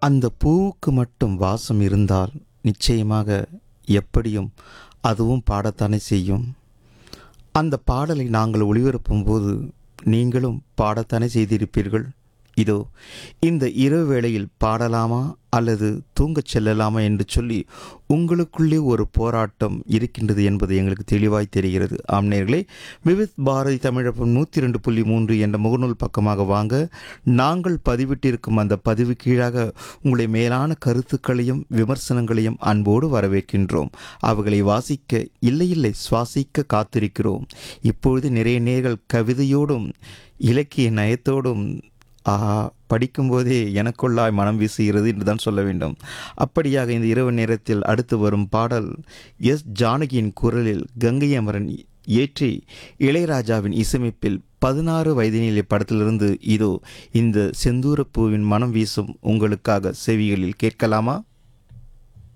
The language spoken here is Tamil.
அந்த பூவுக்கு மட்டும் வாசம் இருந்தால் நிச்சயமாக எப்படியும் அதுவும் பாடத்தானே செய்யும் அந்த பாடலை நாங்கள் ஒளிபரப்பும் போது நீங்களும் பாடத்தானே செய்திருப்பீர்கள் இதோ இந்த இரவு வேளையில் பாடலாமா அல்லது தூங்கச் செல்லலாமா என்று சொல்லி உங்களுக்குள்ளே ஒரு போராட்டம் இருக்கின்றது என்பது எங்களுக்கு தெளிவாய் தெரிகிறது ஆம் நேர்களே விவித் பாரதி தமிழப்பம் நூற்றி ரெண்டு புள்ளி மூன்று என்ற முகநூல் பக்கமாக வாங்க நாங்கள் பதிவிட்டிருக்கும் அந்த பதிவு கீழாக உங்களுடைய மேலான கருத்துக்களையும் விமர்சனங்களையும் அன்போடு வரவேற்கின்றோம் அவைகளை வாசிக்க இல்லை இல்லை சுவாசிக்க காத்திருக்கிறோம் இப்பொழுது நிறைய நேர்கள் கவிதையோடும் இலக்கிய நயத்தோடும் ஆஹா படிக்கும்போதே எனக்குள்ளாய் மனம் வீசுகிறது என்று தான் சொல்ல வேண்டும் அப்படியாக இந்த இரவு நேரத்தில் அடுத்து வரும் பாடல் எஸ் ஜானகியின் குரலில் கங்கை அமரன் ஏற்றி இளையராஜாவின் இசையமைப்பில் பதினாறு வயதினிலே படத்திலிருந்து இதோ இந்த செந்தூரப்பூவின் மனம் வீசும் உங்களுக்காக செவிகளில் கேட்கலாமா